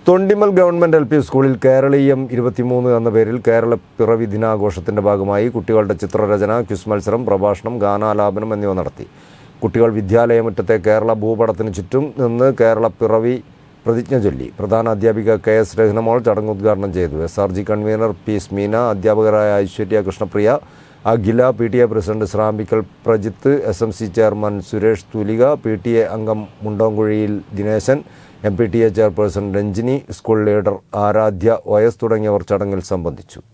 തൊണ്ടിമൽ government L P സ്കൂളിൽ കേരളീയം ഇരുപത്തിമൂന്ന് എന്ന പേരിൽ കേരള പിറവി ദിനാഘോഷത്തിൻ്റെ ഭാഗമായി കുട്ടികളുടെ ചിത്രരചന ക്വിസ് മത്സരം പ്രഭാഷണം ഗാനാലാപനം എന്നിവ നടത്തി കുട്ടികൾ വിദ്യാലയമുറ്റത്തെ കേരള ഭൂപടത്തിന് ചുറ്റും നിന്ന് കേരള പിറവി പ്രതിജ്ഞ ചൊല്ലി പ്രധാന അധ്യാപിക കെ എസ് രഹ്നമോൾ ചടങ്ങ് ഉദ്ഘാടനം ചെയ്തു S R G convener P Smeena അധ്യാപകരായ Aishwarya Krishnapriya Akhila P T A president Shrambikkal Prajith S M C chairman Suresh Thulika P T A അംഗം മുണ്ടോങ്കുഴിയിൽ Dineshan M P T A chairperson Ranjini school leader Aradhya O S തുടങ്ങിയവർ ചടങ്ങിൽ സംബന്ധിച്ചു